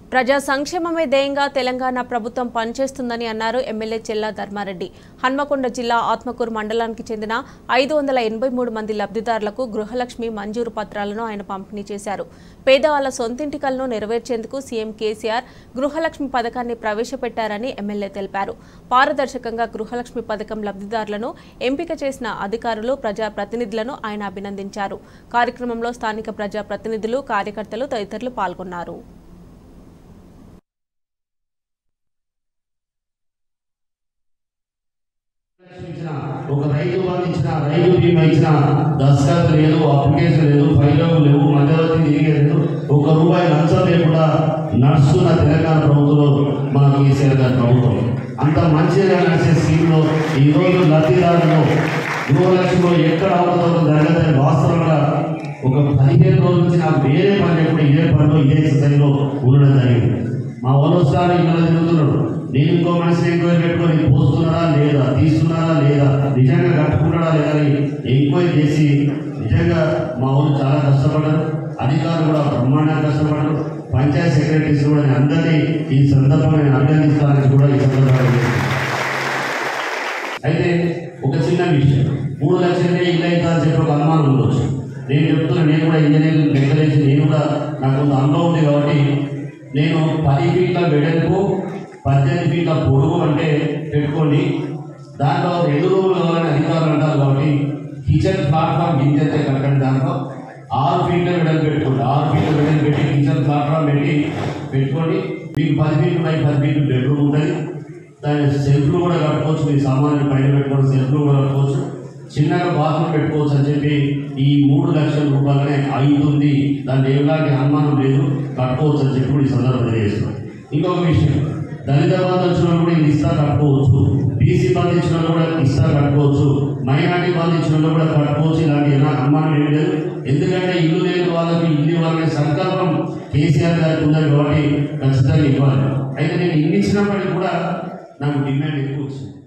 ప్రజా సంక్షేమమే ధ్యేయంగా తెలంగాణ ప్రభుత్వం పనిచేస్తుందని అన్నారు ఎమ్మెల్యే చెల్లా ధర్మారెడ్డి హన్మకొండ జిల్లా ఆత్మకూరు మండలానికి చెందిన ఐదు వందల ఎనభై మూడు మంది లబ్ధిదారులకు గృహలక్ష్మి మంజూరు పత్రాలను ఆయన పంపిణీ చేశారు పేదవాళ్ల సొంతింటి కలను నెరవేర్చేందుకు సీఎం కేసీఆర్ గృహలక్ష్మి పథకాన్ని ప్రవేశపెట్టారని ఎమ్మెల్యే తెలిపారు పారదర్శకంగా గృహలక్ష్మి పథకం లబ్ధిదారులను ఎంపిక చేసిన అధికారులు ప్రజాప్రతినిధులను ఆయన అభినందించారు కార్యక్రమంలో స్థానిక ప్రజాప్రతినిధులు కార్యకర్తలు తదితరులు పాల్గొన్నారు ఇచ్చిన ఒక రైతు బంధు ఇచ్చిన రైతు బీమా ఇచ్చిన దస్ఖత్ లేదు అప్లికేషన్ లేదు ఫైల్ లేవు మధ్యవర్తి తిరిగి లేదు ఒక రూపాయి లంచం లేకుండా నడుస్తున్న తెలంగాణ ప్రభుత్వంలో మన కేసీఆర్ గారి ప్రభుత్వం అంత మంచిగా నడిచే స్కీమ్లో ఈరోజు లబ్ధిదారులు గృహలక్ష్మిలో ఎక్కడ అవసరం జరగదని వాస్తవంగా ఒక పదిహేను రోజుల నుంచి నాకు వేరే పని ఎప్పుడు ఇదే పనిలో ఇదే ఎక్సర్సైజ్లో ఉండడం జరిగింది మా వాళ్ళు వస్తారు ఇక్కడ తిరుగుతున్నాడు నేను ఇంకో మనిషిని ఎంక్వైరీ పెట్టుకొని పోస్తున్నారా లేదా తీస్తున్నారా లేదా నిజంగా కట్టుకున్నాడా లేదా అని ఎంక్వైరీ చేసి నిజంగా మా వాళ్ళు చాలా కష్టపడ్డారు అధికారులు కూడా బ్రహ్మాండంగా కష్టపడ్డారు పంచాయత్ సెక్రటరీస్ కూడా నేను అందరినీ ఈ సందర్భంగా నేను అభినందిస్తానని కూడా ఈ సందర్భంగా చెప్తున్నాను. అయితే ఒక చిన్న విషయం మూడు లక్షలకే ఇల్లు అవుతా అని చెప్పి ఒక అనుమానం ఉండొచ్చు నేను చెప్తున్నా నేను కూడా ఇంజనీరింగ్ లెక్కలేసి నేను కూడా నాకు కొంత అనుభవం ఉంది కాబట్టి నేను పది ఫీట్ల వెడల్పు పద్దెనిమిది ఫీట్ల పొడుగు అంటే పెట్టుకోండి దాంట్లో రెండు రూములు కావాలని అధికారులు అంటారు కాబట్టి కిచెన్ ప్లాట్ఫామ్ గింజైతే కట్టండి దాంట్లో ఆరు ఫీట్ల వెడల్పు పెట్టుకోండి ఆరు ఫీట్ల వెడల్పు పెట్టి కిచెన్ ప్లాట్ఫామ్ పెట్టి పెట్టుకోండి మీకు పది ఫీట్లు ఉన్నాయి పది ఫీట్లు బెడ్రూమ్ ఉంటుంది దాని సెల్ఫ్లు కూడా కట్టుకోవచ్చు మీ సామాన్లు పైన పెట్టుకోవడం సెల్ఫ్లు కూడా కట్టుకోవచ్చు చిన్నగా బాత్రూమ్ పెట్టుకోవచ్చు అని చెప్పి ఈ మూడు లక్షల రూపాయలనే అవుతుంది దాన్ని ఎలాంటి అనుమానం లేదు కట్టుకోవచ్చు అని చెప్పి కూడా ఈ సందర్భంగా చేస్తున్నాం ఇంకొక విషయం దళిత బంధు వచ్చిన వాళ్ళు కూడా ఇది ఇస్తా కట్టుకోవచ్చు బీసీ బంధు ఇచ్చిన వాళ్ళు కూడా ఇస్తా కట్టుకోవచ్చు మైనార్టీ బంధు ఇచ్చిన వాళ్ళు కూడా కట్టుకోవచ్చు ఇలాంటి ఎలా అనుమానం ఏం లేదు ఎందుకంటే ఇల్లు లేని వాళ్ళకి ఇల్లు ఇవ్వాలనే సంకల్పం కేసీఆర్ గారికి ఉన్నది కాబట్టి ఖచ్చితంగా ఇవ్వాలి అయితే నేను ఇన్ని ఇచ్చినప్పటికీ కూడా నాకు డిమాండ్ ఎక్కువ వచ్చింది